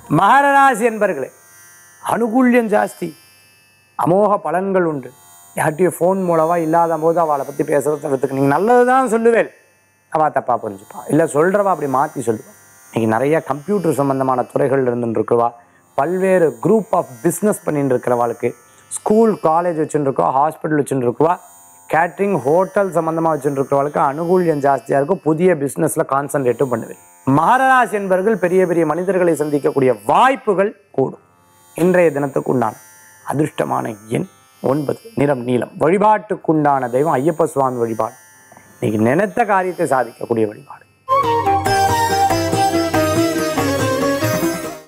மகரராசி என்பர்களே அனுகூல்யம் ஜாஸ்தி அமோக பலன்கள் உண்டு யார்கிட்டயும் ஃபோன் மூலமா இல்லாத போது அவளை பற்றி பேசுறத தவிர்த்துக்கு நீங்கள் நல்லது தான் சொல்லுவேன் அவள் தப்பாக புரிஞ்சுப்பா இல்லை சொல்கிறவா அப்படி மாற்றி சொல்லுவா இன்னைக்கு நிறைய கம்ப்யூட்டர் சம்மந்தமான துறைகள் இருந்துட்டு இருக்குவா பல்வேறு குரூப் ஆஃப் பிஸ்னஸ் பண்ணிட்டு இருக்கிறவாளுக்கு ஸ்கூல் காலேஜ் வச்சுட்டு இருக்கோ ஹாஸ்பிட்டல் வச்சுட்டு இருக்குவா கேட்ரிங் ஹோட்டல் சம்மந்தமாக வச்சுட்டு இருக்கிறவளுக்கு அனுகூல்யம் ஜாஸ்தியாக இருக்கும் புதிய பிஸ்னஸில் கான்சன்ட்ரேட்டும் பண்ணுவேன் மகராசி என்பவர்கள் பெரிய பெரிய மனிதர்களை சந்திக்கக்கூடிய வாய்ப்புகள் கூடும் இன்றைய தினத்துக்கு உண்டான அதிர்ஷ்டமான எண் ஒன்பது நிறம் நீலம் வழிபாட்டுக்குண்டான தெய்வம் ஐயப்ப சுவாமி வழிபாடு இன்னைக்கு நினைத்த காரியத்தை சாதிக்கக்கூடிய வழிபாடு